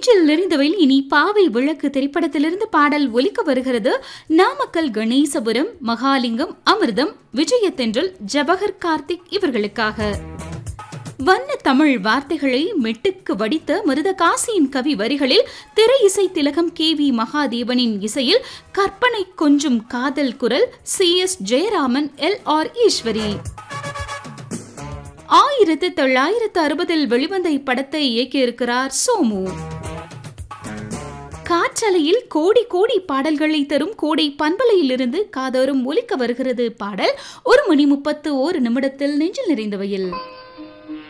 நெஞ்சில் நிறைந்தவையில் இனி பாவை விளக்கு திரைப்படத்திலிருந்து பாடல் ஒலிக்க வருகிறது நாமக்கல் கணேசபுரம் மகாலிங்கம் அமிர்தம் விஜயத்தென்றல் ஜவஹர் கார்த்திக் இவர்களுக்காக வண்ண தமிழ் வார்த்தைகளை மெட்டுக்கு வடித்த மருதகாசியின் கவி வரிகளில் திரை இசை திலகம் கே வி மகாதேவனின் இசையில் கற்பனை கொஞ்சும் காதல் குரல் C S Jayaraman L R Eswari ஆயிரத்து தொள்ளாயிரத்து அறுபதில் வெளிவந்த இப்படத்தை இயக்கியிருக்கிறார் சோமு காற்றலையில் கோடி கோடி பாடல்களை தரும் கோடை பண்பலையிலிருந்து காதோறும் ஒலிக்க வருகிறது பாடல் ஒரு மணி முப்பத்து ஓரு நிமிடத்தில் நெஞ்சில் நிறைந்தவையில்